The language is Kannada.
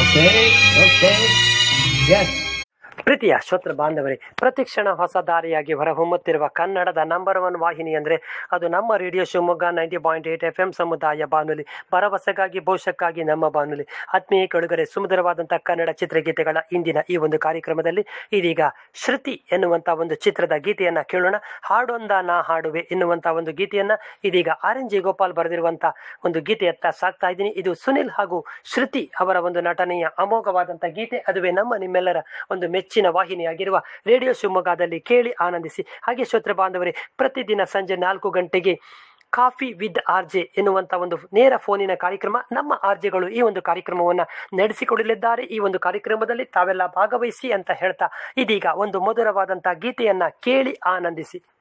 Okay, okay. Yes. ಪ್ರೀತಿಯ ಶ್ರೋತೃ ಬಾಂಧವರೇ ಪ್ರತಿಕ್ಷಣ ಹೊಸ ದಾರಿಯಾಗಿ ಹೊರಹೊಮ್ಮುತ್ತಿರುವ ಕನ್ನಡದ ನಂಬರ್ ಒನ್ ವಾಹಿನಿ ಅಂದರೆ ಅದು ನಮ್ಮ radio Shivamogga ninety point eight F M ಸಮುದಾಯ ಬಾನುಲಿ ಭರವಸೆಗಾಗಿ ಭವಿಷ್ಯಕ್ಕಾಗಿ ನಮ್ಮ ಬಾನುಲಿ ಆತ್ಮೀಯ ಕೆಳಗರೆ ಸುಮಧುರವಾದಂಥ ಕನ್ನಡ ಚಿತ್ರಗೀತೆಗಳ ಇಂದಿನ ಈ ಒಂದು ಕಾರ್ಯಕ್ರಮದಲ್ಲಿ ಇದೀಗ ಶ್ರುತಿ ಎನ್ನುವಂಥ ಒಂದು ಚಿತ್ರದ ಗೀತೆಯನ್ನು ಕೇಳೋಣ ಹಾಡೊಂದ ನಾ ಹಾಡುವೆ ಎನ್ನುವಂಥ ಒಂದು ಗೀತೆಯನ್ನು ಇದೀಗ ಆರ್ ಎನ್ ಜಿ ಗೋಪಾಲ್ ಬರೆದಿರುವಂಥ ಒಂದು ಗೀತೆಯತ್ತ ಸಾಕ್ತಾ ಇದ್ದೀನಿ ಇದು ಸುನಿಲ್ ಹಾಗೂ ಶ್ರುತಿ ಅವರ ಒಂದು ನಟನೆಯ ಅಮೋಘವಾದಂಥ ಗೀತೆ ಅದುವೇ ನಮ್ಮ ನಿಮ್ಮೆಲ್ಲರ ಒಂದು ಮೆಚ್ಚಿನ ವಾಹಿನಿಯಾಗಿರುವ ರೇಡಿಯೋ ಶಿವಮೊಗ್ಗದಲ್ಲಿ ಕೇಳಿ ಆನಂದಿಸಿ ಹಾಗೆ ಶ್ರೋತೃ ಬಾಂಧವರೇ ಪ್ರತಿದಿನ ಸಂಜೆ ನಾಲ್ಕು ಗಂಟೆಗೆ ಕಾಫಿ ವಿತ್ ಆರ್ ಜೆ ಎನ್ನುವಂಥ ಒಂದು ನೇರ ಫೋನಿನ ಕಾರ್ಯಕ್ರಮ ನಮ್ಮ ಆರ್ಜೆಗಳು ಈ ಒಂದು ಕಾರ್ಯಕ್ರಮವನ್ನು ನಡೆಸಿಕೊಡಲಿದ್ದಾರೆ ಈ ಒಂದು ಕಾರ್ಯಕ್ರಮದಲ್ಲಿ ತಾವೆಲ್ಲ ಭಾಗವಹಿಸಿ ಅಂತ ಹೇಳ್ತಾ ಇದೀಗ ಒಂದು ಮಧುರವಾದಂಥ ಗೀತೆಯನ್ನ ಕೇಳಿ ಆನಂದಿಸಿ